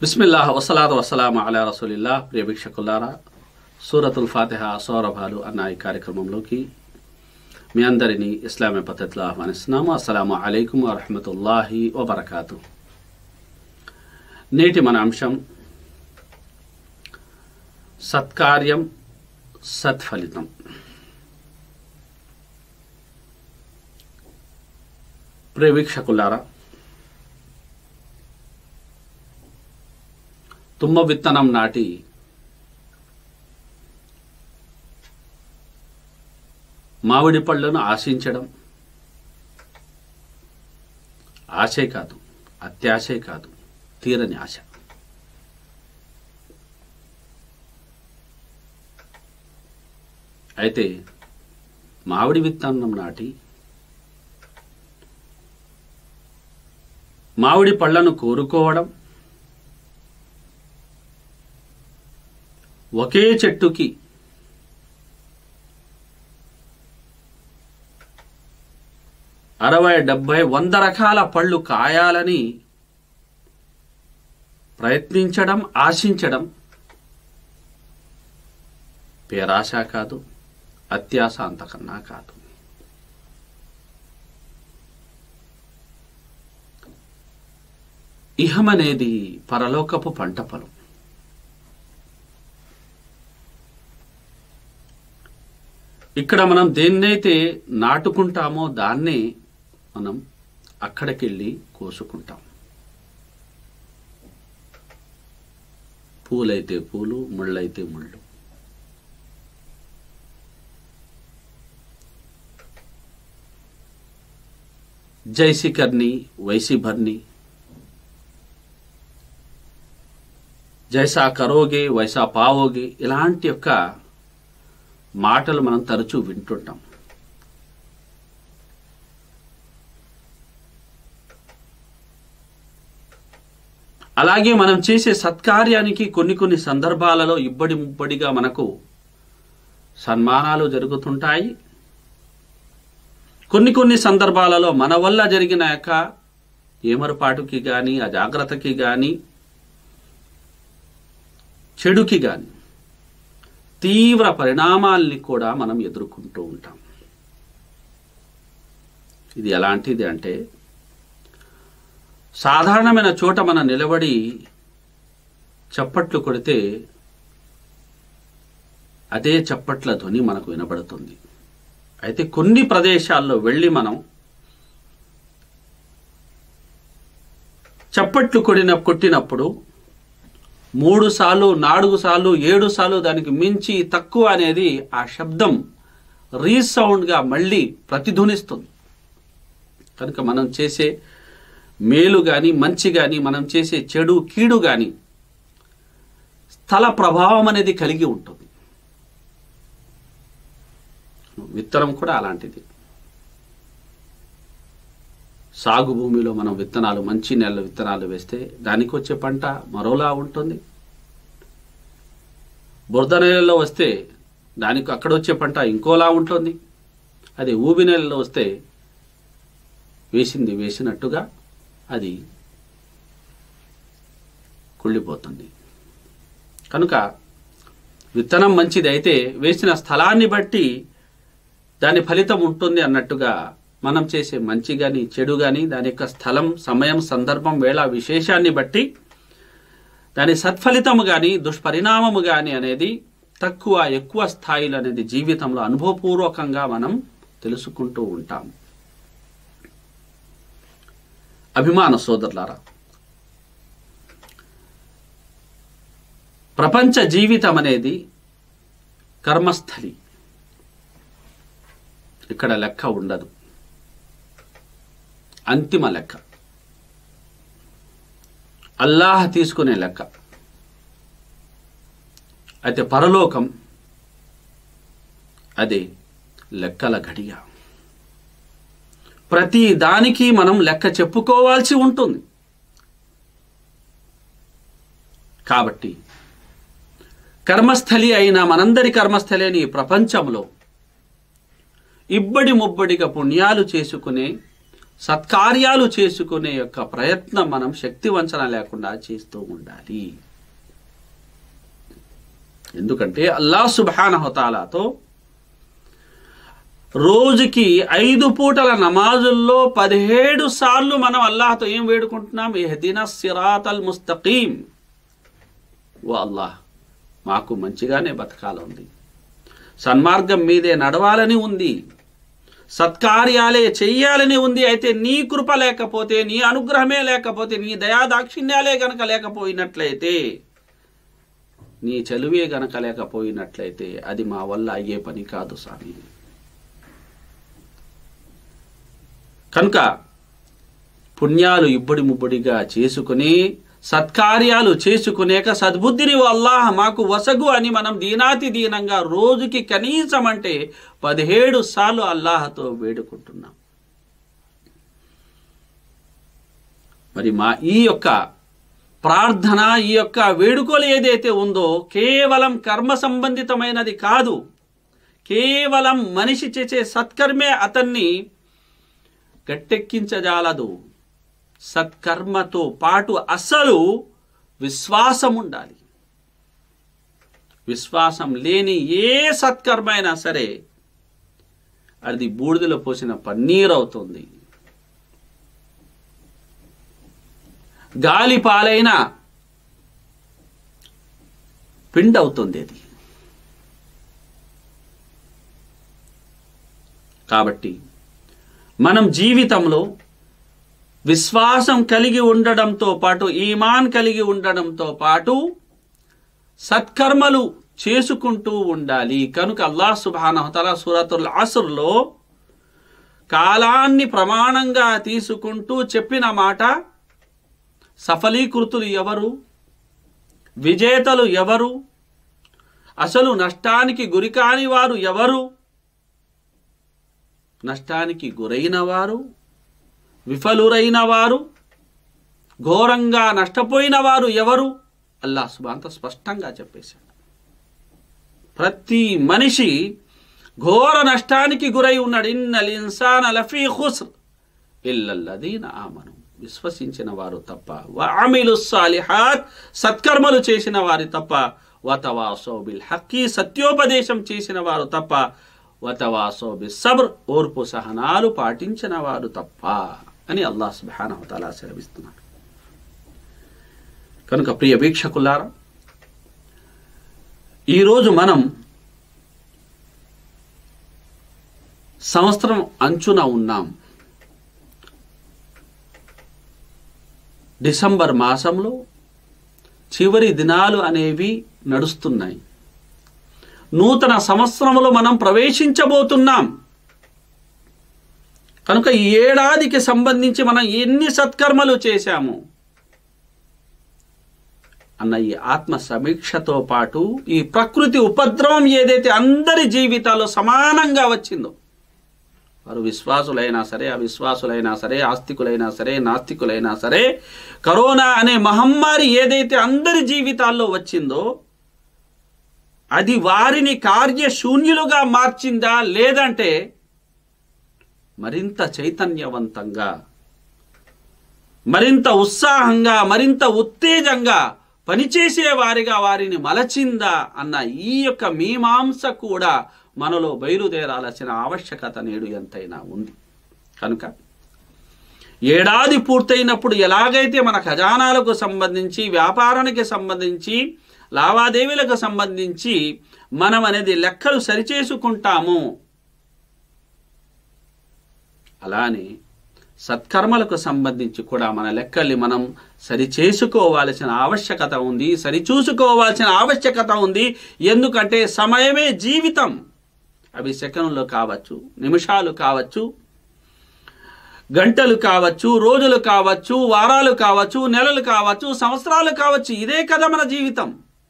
బిస్మిల్లాహ్ వసలాత్ వసలాం అలా రసూలిల్లా ప్రియ వీక్షకులారా సూరతుల్ ఫాతిహ సౌరభాలు అన్న ఈ కార్యక్రమంలోకి మీ అందరినీ ఇస్లామీ పద్ధతిలో ఆహ్వానిస్తున్నాము అస్సలాము అలైకుం వరహమతుల్లాహి వబర్కాతు నేటి మన అంశం సత్కార్యం సత్ఫలితం ప్రియ వీక్షకులారా తుమ్మ విత్తనం నాటి మామిడి పళ్ళను ఆశించడం ఆశే కాదు అత్యాశే కాదు తీరని ఆశ అయితే మామిడి విత్తనం నాటి మామిడి పళ్ళను కోరుకోవడం ఒకే చెట్టుకి అరవై డెబ్బై వంద రకాల పళ్ళు కాయాలని ప్రయత్నించడం ఆశించడం పేరాశ కాదు అత్యాశ అంతకన్నా కాదు ఇహమనేది పరలోకపు పంట పొలం ఇక్కడ మనం దేన్నైతే నాటుకుంటామో దాన్నే మనం అక్కడికెళ్ళి కోసుకుంటాం పూలైతే పూలు ముళ్ళైతే ముళ్ళు జైసి కర్ని వైసి భర్ని జైసా కరోగే వైసా పావోగే ఇలాంటి యొక్క మాటలు మనం తరచూ వింటుంటాం అలాగే మనం చేసే సత్కార్యానికి కొన్ని కొన్ని సందర్భాలలో ఇబ్బడి ముబ్బడిగా మనకు సన్మానాలు జరుగుతుంటాయి కొన్ని కొన్ని సందర్భాలలో మన వల్ల జరిగిన యొక్క ఏమరపాటుకి కానీ అజాగ్రత్తకి కానీ చెడుకి కానీ తీవ్ర పరిణామాల్ని కూడా మనం ఎదుర్కొంటూ ఉంటాం ఇది ఎలాంటిది అంటే సాధారణమైన చోట మనం నిలబడి చప్పట్లు కొడితే అదే చప్పట్ల ధ్వని మనకు వినబడుతుంది అయితే కొన్ని ప్రదేశాల్లో వెళ్ళి మనం చప్పట్లు కొడిన కొట్టినప్పుడు మూడు సార్లు నాలుగు సార్లు ఏడు సార్లు దానికి మించి తక్కువ అనేది ఆ శబ్దం రీసౌండ్గా మళ్ళీ ప్రతిధ్వనిస్తుంది కనుక మనం చేసే మేలు కానీ మంచి కానీ మనం చేసే చెడు కీడు కానీ స్థల ప్రభావం అనేది కలిగి ఉంటుంది విత్తనం కూడా అలాంటిది సాగు భూమిలో మనం విత్తనాలు మంచి నెలల విత్తనాలు వేస్తే దానికి వచ్చే పంట మరోలా ఉంటుంది బురద నెలలో వస్తే దానికి అక్కడ వచ్చే పంట ఇంకోలా ఉంటుంది అది ఊబి నెలలో వస్తే వేసింది వేసినట్టుగా అది కుళ్ళిపోతుంది కనుక విత్తనం మంచిది అయితే వేసిన స్థలాన్ని బట్టి దాని ఫలితం ఉంటుంది అన్నట్టుగా మనం చేసే మంచి కానీ చెడు కానీ దాని యొక్క స్థలం సమయం సందర్భం వేళ విశేషాన్ని బట్టి దాని సత్ఫలితము కానీ దుష్పరిణామము కానీ అనేది తక్కువ ఎక్కువ స్థాయిలో అనేది జీవితంలో అనుభవపూర్వకంగా మనం తెలుసుకుంటూ ఉంటాం అభిమాన సోదరులారా ప్రపంచ జీవితం అనేది కర్మస్థలి ఇక్కడ లెక్క ఉండదు అంతిమ లెక్క అల్లాహ్ తీసుకునే లెక్క అయితే పరలోకం అదే లెక్కల ఘడియ ప్రతి దానికి మనం లెక్క చెప్పుకోవాల్సి ఉంటుంది కాబట్టి కర్మస్థలి అయిన మనందరి కర్మస్థలి అని ప్రపంచంలో ఇబ్బడి ముబ్బడిగా పుణ్యాలు చేసుకునే సత్కార్యాలు చేసుకునే యొక్క ప్రయత్నం మనం శక్తి వంచన లేకుండా చేస్తూ ఉండాలి ఎందుకంటే అల్లా సుబానహతాలాతో రోజుకి ఐదు పూటల నమాజుల్లో పదిహేడు సార్లు మనం అల్లాహతో ఏం వేడుకుంటున్నాం ఎహదిన సిరాతల్ ముస్తకీం ఓ అల్లాహ్ మాకు మంచిగానే బతకాలంది సన్మార్గం మీదే నడవాలని ఉంది సత్కార్యాలే చెయ్యాలని ఉంది అయితే నీ కృప లేకపోతే నీ అనుగ్రహమే లేకపోతే నీ దయాదాక్షిణ్యాలే గనక లేకపోయినట్లయితే నీ చలువే గనక లేకపోయినట్లయితే అది మా వల్ల అయ్యే పని కాదు స్వామి కనుక పుణ్యాలు ఇబ్బడి ముబ్బడిగా చేసుకుని సత్కార్యాలు చేసుకునేక సద్బుద్ధిని ఓ అల్లాహ్ మాకు వసగు అని మనం దీనాతి దీనంగా రోజుకి కనీసం అంటే పదిహేడు సార్లు అల్లాహతో వేడుకుంటున్నాం మరి మా ఈ యొక్క ప్రార్థన ఈ యొక్క వేడుకలు ఏదైతే ఉందో కేవలం కర్మ సంబంధితమైనది కాదు కేవలం మనిషి చేసే సత్కర్మే అతన్ని గట్టెక్కించజాలదు సత్కర్మతో పాటు అసలు విశ్వాసం ఉండాలి విశ్వాసం లేని ఏ సత్కర్మ అయినా సరే అది బూడిదలో పోసిన పన్నీర్ అవుతుంది గాలి పాలైన పిండి అవుతుంది అది కాబట్టి మనం జీవితంలో విశ్వాసం కలిగి ఉండడంతో పాటు ఈమాన్ కలిగి ఉండడంతో పాటు సత్కర్మలు చేసుకుంటూ ఉండాలి కనుక అల్లాహ్ సుబానహతల సూరతుల్ అసుర్లో కాలాన్ని ప్రమాణంగా తీసుకుంటూ చెప్పిన మాట సఫలీకృతులు ఎవరు విజేతలు ఎవరు అసలు నష్టానికి గురికాని వారు ఎవరు నష్టానికి గురైన వారు విఫలురైన వారు ఘోరంగా నష్టపోయిన వారు ఎవరు అల్లా సుబాంత స్పష్టంగా చెప్పేశాడు ప్రతి మనిషి ఘోర నష్టానికి గురై ఉన్నాడు ఇన్నల్ ఇన్సాన్ లఫీ ఖుస్ర్ ఇల్లల్లదీన ఆమను విశ్వసించిన వారు తప్ప వామిలు సాలిహాత్ సత్కర్మలు చేసిన వారి తప్ప వతవాసో బిల్ హక్కీ సత్యోపదేశం చేసిన వారు తప్ప వతవాసో బి సబ్ర్ ఓర్పు సహనాలు పాటించిన వారు తప్ప అని అల్లాహ్ సుబ్హానహు తఆలా సెలవిస్తున్నాడు కనుక ప్రియ వీక్షకులారా ఈరోజు మనం సంవత్సరం అంచున ఉన్నాం డిసెంబర్ మాసంలో చివరి దినాలు అనేవి నడుస్తున్నాయి నూతన సంవత్సరంలో మనం ప్రవేశించబోతున్నాం కనుక ఈ ఏడాదికి సంబంధించి మనం ఎన్ని సత్కర్మలు చేశాము అన్న ఈ ఆత్మ సమీక్షతో పాటు ఈ ప్రకృతి ఉపద్రవం ఏదైతే అందరి జీవితాల్లో సమానంగా వచ్చిందో వారు విశ్వాసులైనా సరే అవిశ్వాసులైనా సరే ఆస్తికులైనా సరే నాస్తికులైనా సరే కరోనా అనే మహమ్మారి ఏదైతే అందరి జీవితాల్లో వచ్చిందో అది వారిని కార్యశూన్యులుగా మార్చిందా లేదంటే మరింత చైతన్యవంతంగా మరింత ఉత్సాహంగా మరింత ఉత్తేజంగా పనిచేసే వారిగా వారిని మలచిందా అన్న ఈ యొక్క మీమాంస కూడా మనలో బయలుదేరాల్సిన ఆవశ్యకత నేడు ఎంతైనా ఉంది కనుక ఏడాది పూర్తయినప్పుడు ఎలాగైతే మన ఖజానాలకు సంబంధించి వ్యాపారానికి సంబంధించి లావాదేవీలకు సంబంధించి మనం అనేది లెక్కలు సరిచేసుకుంటాము అలానే సత్కర్మలకు సంబంధించి కూడా మన లెక్కల్ని మనం సరిచేసుకోవాల్సిన ఆవశ్యకత ఉంది సరిచూసుకోవాల్సిన ఆవశ్యకత ఉంది ఎందుకంటే సమయమే జీవితం అవి సెకండ్లు కావచ్చు నిమిషాలు కావచ్చు గంటలు కావచ్చు రోజులు కావచ్చు వారాలు కావచ్చు నెలలు కావచ్చు సంవత్సరాలు కావచ్చు ఇదే కదా మన జీవితం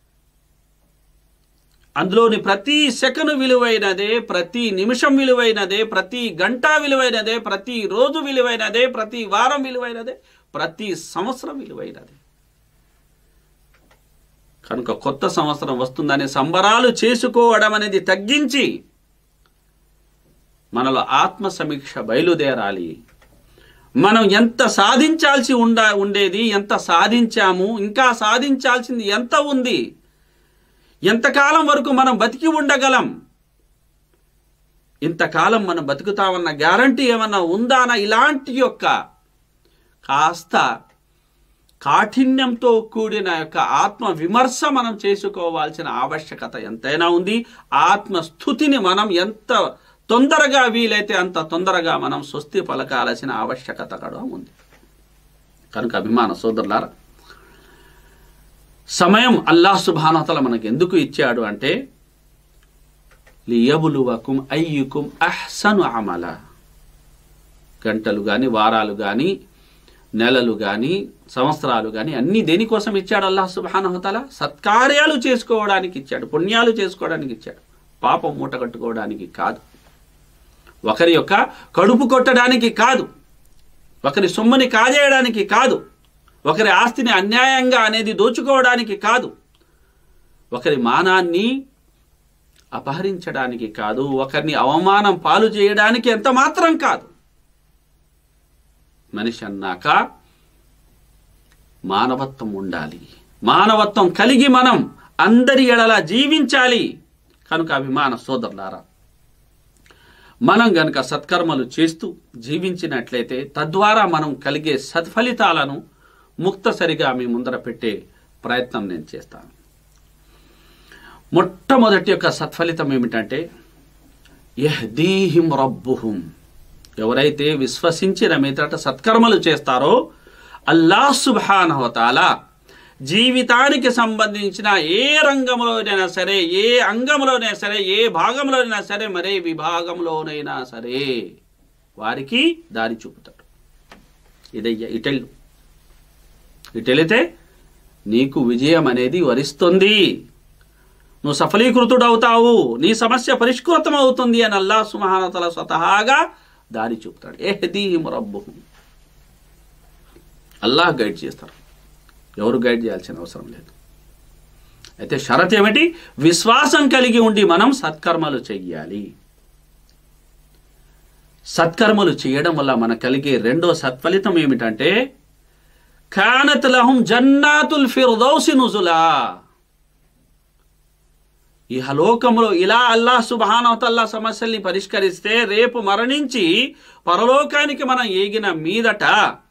అందులోని ప్రతి సెకను విలువైనదే ప్రతి నిమిషం విలువైనదే ప్రతి గంట విలువైనదే ప్రతి రోజు విలువైనదే ప్రతి వారం విలువైనదే ప్రతి సంవత్సరం విలువైనదే కనుక కొత్త సంవత్సరం వస్తుందని సంబరాలు చేసుకోవడం అనేది తగ్గించి మనలో ఆత్మ సమీక్ష బయలుదేరాలి మనం ఎంత సాధించాల్సి ఉండ ఉండేది ఎంత సాధించాము ఇంకా సాధించాల్సింది ఎంత ఉంది ఎంతకాలం వరకు మనం బతికి ఉండగలం ఇంతకాలం మనం బతుకుతామన్న గ్యారంటీ ఏమన్నా ఉందా అన్న ఇలాంటి యొక్క కాస్త కాఠిన్యంతో కూడిన యొక్క ఆత్మ విమర్శ మనం చేసుకోవాల్సిన ఆవశ్యకత ఎంతైనా ఉంది ఆత్మస్థుతిని మనం ఎంత తొందరగా వీలైతే అంత తొందరగా మనం స్వస్తి పలకాల్సిన ఆవశ్యకత కూడా ఉంది కనుక అభిమాన సోదరులారా సమయం అల్లాహ్ సుభానతల మనకు ఎందుకు ఇచ్చాడు అంటే లియబులువకుం అయ్యుకుం అహ్సను అమల గంటలు కానీ వారాలు కానీ నెలలు కానీ సంవత్సరాలు కానీ అన్ని దేనికోసం ఇచ్చాడు అల్లాహ్ సుబానహతల సత్కార్యాలు చేసుకోవడానికి ఇచ్చాడు పుణ్యాలు చేసుకోవడానికి ఇచ్చాడు పాపం మూట కట్టుకోవడానికి కాదు ఒకరి యొక్క కడుపు కొట్టడానికి కాదు ఒకరి సొమ్ముని కాజేయడానికి కాదు ఒకరి ఆస్తిని అన్యాయంగా అనేది దోచుకోవడానికి కాదు ఒకరి మానాన్ని అపహరించడానికి కాదు ఒకరిని అవమానం పాలు చేయడానికి ఎంత మాత్రం కాదు మనిషి అన్నాక మానవత్వం ఉండాలి మానవత్వం కలిగి మనం అందరి ఎడల జీవించాలి కనుక అభిమాన సోదరులారా మనం గనక సత్కర్మలు చేస్తూ జీవించినట్లయితే తద్వారా మనం కలిగే సత్ఫలితాలను ముక్తసరిగా మీ ముందర పెట్టే ప్రయత్నం నేను చేస్తాను మొట్టమొదటి యొక్క సత్ఫలితం ఏమిటంటే యహ్దీహిం రబ్బుహుం ఎవరైతే విశ్వసించిన మీదట సత్కర్మలు చేస్తారో అల్లాహ్ సుబ్హానహుతాల జీవితానికి సంబంధించిన ఏ రంగంలోనైనా సరే ఏ అంగంలోనైనా సరే ఏ భాగంలోనైనా సరే మరే విభాగంలోనైనా సరే వారికి దారి చూపుతాడు ఇదయ్య ఇటెళ్ళు ఇటెళితే నీకు విజయం అనేది వరిస్తుంది నువ్వు సఫలీకృతుడవుతావు నీ సమస్య పరిష్కృతం అవుతుంది అని అల్లా సుమహానతల స్వతహాగా దారి చూపుతాడు ఏహదీహిం రబ్బుహుం అల్లాహ్ గైడ్ చేస్తారు ఎవరు గైడ్ చేయాల్సిన అవసరం లేదు అయితే షరత్ ఏమిటి విశ్వాసం కలిగి ఉండి మనం సత్కర్మలు చెయ్యాలి సత్కర్మలు చేయడం వల్ల మనకు కలిగే రెండో సత్ఫలితం ఏమిటంటే కానత్ లహుం జన్నాతుల్ ఫిర్దౌసి నుజులా ఇహలోకంలో ఇలా అల్లాహ్ సుబానవతల్లా సమస్యల్ని పరిష్కరిస్తే రేపు మరణించి పరలోకానికి మనం ఏగిన మీదట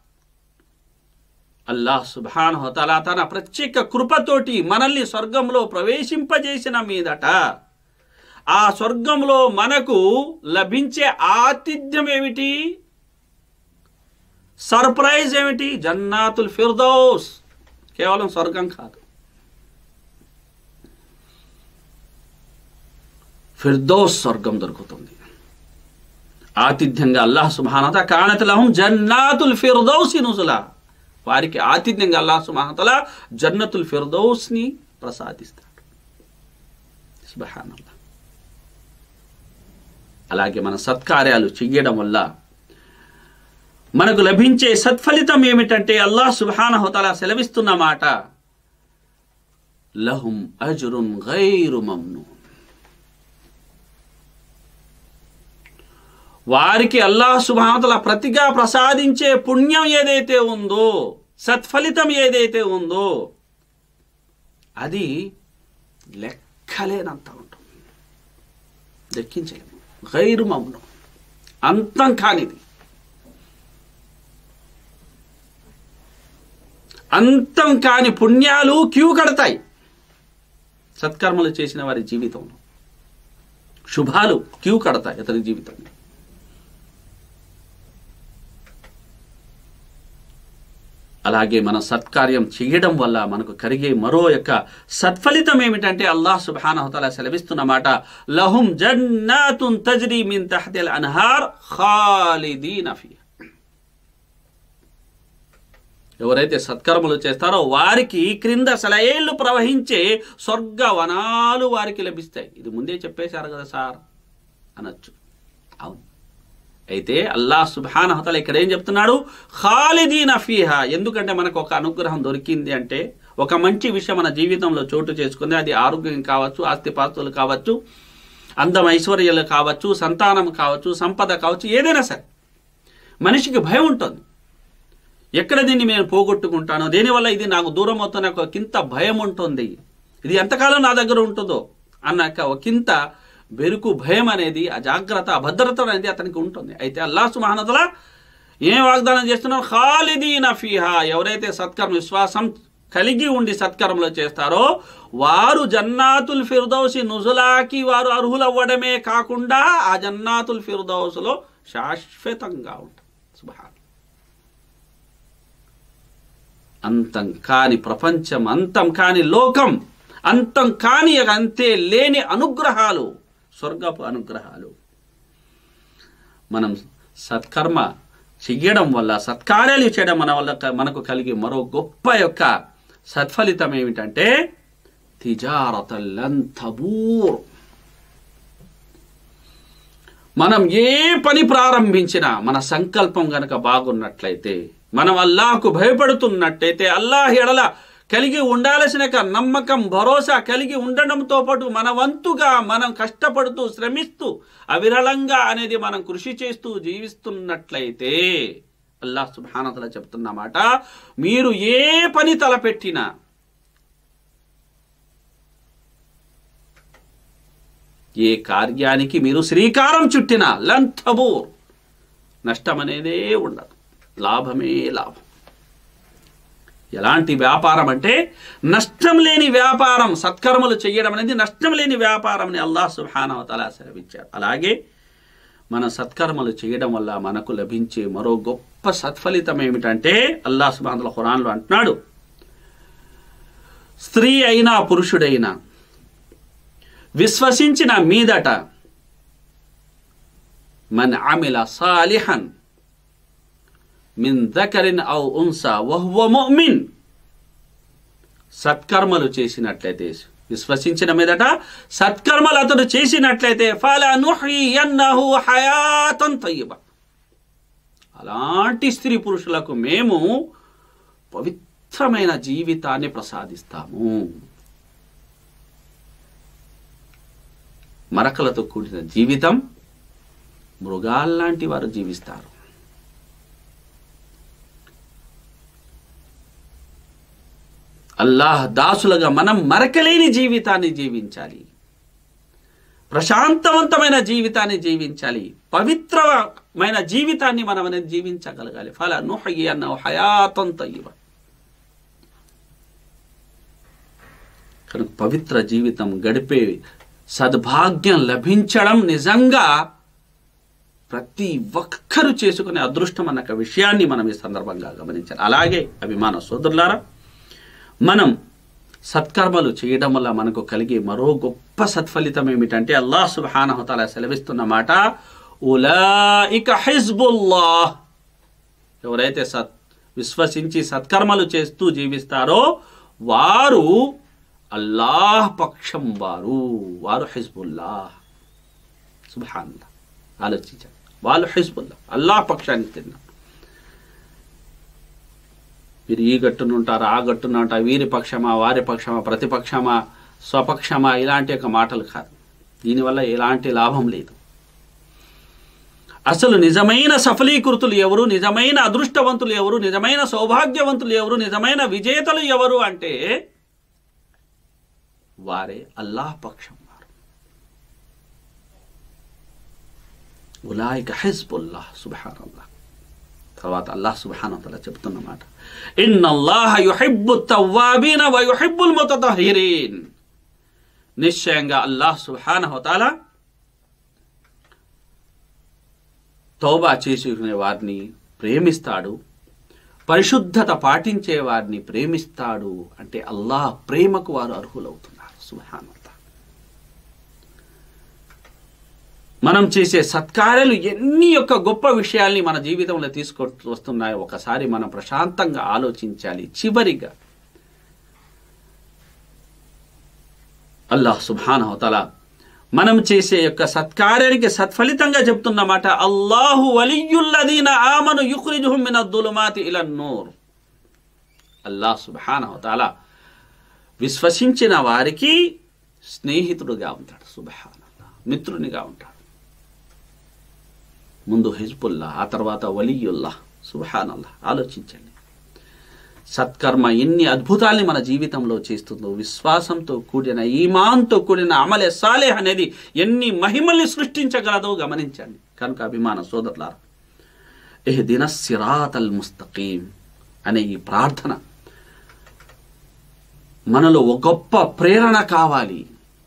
అల్లాహ్ సుబానహతలా తన ప్రత్యేక కృపతోటి మనల్ని స్వర్గంలో ప్రవేశింపజేసిన మీదట ఆ స్వర్గంలో మనకు లభించే ఆతిథ్యం ఏమిటి సర్ప్రైజ్ ఏమిటి జన్నాతుల్ ఫిర్దౌస్ కేవలం స్వర్గం కాదు ఫిర్దౌస్ స్వర్గం దొరుకుతుంది ఆతిథ్యంగా అల్లాహ్ సుబానత కానత లహం జన్నాతుల్ ఫిర్దౌసి నుజులా వారికి ఆతిథ్యంగా అల్లాహ్ సుబానతల జన్నతుల్ ఫిర్దౌస్ని ప్రసాదిస్తాడు సుబహానల్లా అలాగే మన సత్కార్యాలు చెయ్యడం వల్ల మనకు లభించే సత్ఫలితం ఏమిటంటే అల్లాహ్ సుబానహతల సెలవిస్తున్న మాట లహుం అజరున్ గైరు మమ్ను వారికి అల్లాహ్ సుభానతల ప్రతిగా ప్రసాదించే పుణ్యం ఏదైతే ఉందో సత్ఫలితం ఏదైతే ఉందో అది లెక్కలేనంత ఉంటుంది లెక్కించలేము గైరు మౌనం అంతం కానిది అంతం కాని పుణ్యాలు క్యూ కడతాయి సత్కర్మలు చేసిన వారి జీవితంలో శుభాలు క్యూ కడతాయి అతని జీవితంలో అలాగే మన సత్కార్యం చేయడం వల్ల మనకు కలిగే మరో యొక్క సత్ఫలితం ఏమిటంటే అల్లాహ్ సుబ్హానహుతల సెలవిస్తున్న మాట లహుం జన్నాతున్ తజ్రీ మిన్ తహతిల్ అన్హార్ ఖాలిదీన ఫీహా ఎవరైతే సత్కర్మలు చేస్తారో వారికి క్రింద సెలయేళ్లు ప్రవహించే స్వర్గ వనాలు వారికి లభిస్తాయి ఇది ముందే చెప్పేశారు కదా సార్ అనొచ్చు అవును అయితే అల్లాహ్ సుబ్హానహతల ఇక్కడ ఏం చెప్తున్నాడు ఖాలిదీన ఫీహా ఎందుకంటే మనకు ఒక అనుగ్రహం దొరికింది అంటే ఒక మంచి విషయం మన జీవితంలో చోటు చేసుకుంది అది ఆరోగ్యం కావచ్చు ఆస్తిపాస్తులు కావచ్చు అందం ఐశ్వర్యాలు కావచ్చు సంతానం కావచ్చు సంపద కావచ్చు ఏదైనా సరే మనిషికి భయం ఉంటుంది ఎక్కడ దీన్ని నేను పోగొట్టుకుంటాను దేనివల్ల ఇది నాకు దూరం అవుతున్న ఒక కింత భయం ఉంటుంది ఇది ఎంతకాలం నా దగ్గర ఉంటుందో అన్నాక ఒక కింత బెరుకు భయం అనేది అజాగ్రత్త అభద్రత అనేది అతనికి ఉంటుంది అయితే అల్లా సుమహానతల ఏం వాగ్దానం చేస్తున్నారు ఖాలిదీన ఫీహా ఎవరైతే సత్కర్మ విశ్వాసం కలిగి ఉండి సత్కర్మలు చేస్తారో వారు జన్నాతుల్ ఫిర్దౌసి నుజులాకి వారు అర్హులవ్వడమే కాకుండా ఆ జన్నాతుల్ ఫిర్దౌసులో శాశ్వతంగా ఉంటారు సుభాన్ అంతం కాని ప్రపంచం అంతం కాని లోకం అంతం కాని అంతే లేని అనుగ్రహాలు స్వర్గపు అనుగ్రహాలు మనం సత్కర్మ చెయ్యడం వల్ల సత్కార్యాలు చేయడం మన వల్ల మనకు కలిగే మరో గొప్ప యొక్క సత్ఫలితం ఏమిటంటే తిజారతలంతబూర్ మనం ఏ పని ప్రారంభించినా మన సంకల్పం గనక బాగున్నట్లయితే మనం అల్లాహకు భయపడుతున్నట్టయితే అల్లాహ్ ఎడల కలిగి ఉండాల్సిన ఒక నమ్మకం భరోసా కలిగి ఉండడంతో పాటు మన వంతుగా మనం కష్టపడుతూ శ్రమిస్తూ అవిరళంగా అనేది మనం కృషి చేస్తూ జీవిస్తున్నట్లయితే అల్లాహ్ సుబ్హానతల చెప్తున్నమాట మీరు ఏ పని తలపెట్టినా ఏ కార్యానికి మీరు శ్రీకారం చుట్టినా లంతబూర్ నష్టం అనేదే ఉండదు లాభమే లాభం ఎలాంటి వ్యాపారం అంటే నష్టం లేని వ్యాపారం సత్కర్మలు చేయడం అనేది నష్టం లేని వ్యాపారం అని అల్లాహ్ సుబ్హానవతల సెలవిచ్చారు అలాగే మన సత్కర్మలు చేయడం వల్ల మనకు లభించే మరో గొప్ప సత్ఫలితం ఏమిటంటే అల్లాహ్ సుబ్హానతల ఖురాన్లో అంటున్నాడు స్త్రీ అయినా పురుషుడైనా విశ్వసించిన మీదట మన్ అమిల సాలిహన్ మిన్ దకరిన్ ఔ ఉన్సా వహ్వ ముమిన్ సత్కర్మలు చేసినట్లయితే విశ్వసించిన మీదట సత్కర్మలు అతడు చేసినట్లయితే ఫలనుహ్యన్నహు హయాతం తయ్యబ అలాంటి స్త్రీ పురుషులకు మేము పవిత్రమైన జీవితాన్ని ప్రసాదిస్తాము మరకలతో కూడిన జీవితం మృగాల్లాంటి వారు జీవిస్తారు అల్లాహ్ దాసులుగా మనం మరకలేని జీవితాన్ని జీవించాలి ప్రశాంతవంతమైన జీవితాన్ని జీవించాలి పవిత్రమైన జీవితాన్ని మనం అనేది జీవించగలగాలి ఫల నుహయి అన్న హయాతం తయ్యవ కనుక పవిత్ర జీవితం గడిపే సద్భాగ్యం లభించడం నిజంగా ప్రతి ఒక్కరూ చేసుకునే అదృష్టం అన్న ఒక విషయాన్ని మనం ఈ సందర్భంగా గమనించాలి అలాగే అభిమాన సోదరులారా మనం సత్కర్మలు చేయడం వల్ల మనకు కలిగే మరో గొప్ప సత్ఫలితం ఏమిటంటే అల్లాహ్ సుబ్హానహుతాల సెలవిస్తున్న మాట ఉలాయిక హిజ్బుల్లాహ్ ఎవరైతే సత్ విశ్వసించి సత్కర్మలు చేస్తూ జీవిస్తారో వారు అల్లాహ్ పక్షం వారు వారు హిజ్బుల్లాహ్ సుబ్హానల్లాహ్ ఆలోచించండి వాళ్ళు హిజ్బుల్లా అల్లాహ్ పక్షానికి తిన్నారు వీరు ఈ గట్టున ఉంటారు ఆ గట్టున ఉంటారు వీరి పక్షమా వారి పక్షమా ప్రతిపక్షమా స్వపక్షమా ఇలాంటి ఒక మాటలు కాదు దీనివల్ల ఎలాంటి లాభం లేదు అసలు నిజమైన సఫలీకృతులు ఎవరు నిజమైన అదృష్టవంతులు ఎవరు నిజమైన సౌభాగ్యవంతులు ఎవరు నిజమైన విజేతలు ఎవరు అంటే వారే అల్లాహ్ పక్షం వారు ఉలాయిక హిజ్బుల్లాహ్ సుబ్హానల్లాహ్ తర్వాత అల్లాహ్ సుబ్హానహువతఆలా చెప్తున్నమాట ఇన్నల్లాహ యుహిబ్బు తవ్వాబీన వ యుహిబ్బుల్ ముతతహిరీన్ నిశ్చయంగా అల్లాహ్ సుబ్హానహువతఆలా తౌబా చేసుకునే వారిని ప్రేమిస్తాడు పరిశుద్ధత పాటించే వారిని ప్రేమిస్తాడు అంటే అల్లాహ్ ప్రేమకు వారు అర్హులవుతున్నారు సుబ్హానల్లాహ్ మనం చేసే సత్కార్యాలు ఎన్ని యొక్క గొప్ప విషయాల్ని మన జీవితంలో తీసుకొ వస్తున్నాయో ఒకసారి మనం ప్రశాంతంగా ఆలోచించాలి చివరిగా అల్లాహ్ సుబ్హానహుతల మనం చేసే యొక్క సత్కార్యానికి సత్ఫలితంగా చెప్తున్నమాట అల్లాహు వలియుల్లదీన ఆమను యుఖ్రిజుహుం మిన దులుమాతి ఇల నూర్ అల్లాహ్ సుబ్హానహుతల విశ్వసించిన వారికి స్నేహితుడుగా ఉంటాడు సుబ్హానల్లాహ్ మిత్రునిగా ఉంటాడు ముందు హిజ్బుల్లా ఆ తర్వాత వలియుల్లా సుబ్హానల్లా ఆలోచించండి సత్కర్మ ఎన్ని అద్భుతాల్ని మన జీవితంలో చేస్తుందో విశ్వాసంతో కూడిన ఈమాన్తో కూడిన అమలే సాలే అనేది ఎన్ని మహిమల్ని సృష్టించగలదో గమనించండి కనుక అభిమాన సోదరులారా ఏ దిన సిరాతల్ ముస్తకీం అనే ఈ ప్రార్థన మనలో ఒక గొప్ప ప్రేరణ కావాలి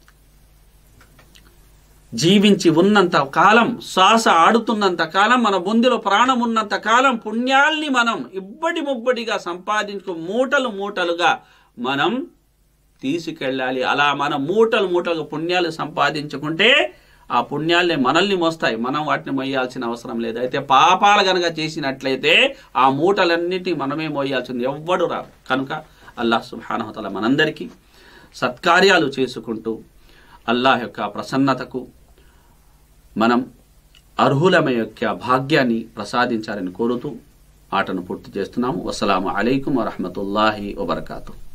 జీవించి ఉన్నంత కాలం శ్వాస ఆడుతున్నంత కాలం మన బొందిలో ప్రాణం ఉన్నంత కాలం పుణ్యాల్ని మనం ఇబ్బడి ముబ్బడిగా సంపాదించుకు మూటలు మూటలుగా మనం తీసుకెళ్ళాలి అలా మనం మూటలు మూటలు పుణ్యాలు సంపాదించుకుంటే ఆ పుణ్యాల్ని మనల్ని మోస్తాయి మనం వాటిని మొయ్యాల్సిన అవసరం లేదు అయితే పాపాలు గనక చేసినట్లయితే ఆ మూటలన్నిటి మనమే మోయాల్సింది ఎవ్వడు రాదు కనుక అల్లాహ్ సుబ్హానహతల మనందరికీ సత్కార్యాలు చేసుకుంటూ అల్లాహ్ యొక్క ప్రసన్నతకు మనం అర్హులమ యొక్క భాగ్యాన్ని ప్రసాదించాలని కోరుతూ ఆటను పూర్తి చేస్తున్నాము వసలాము అలైకుం వరహమతుల్లాహి వబర్కాతు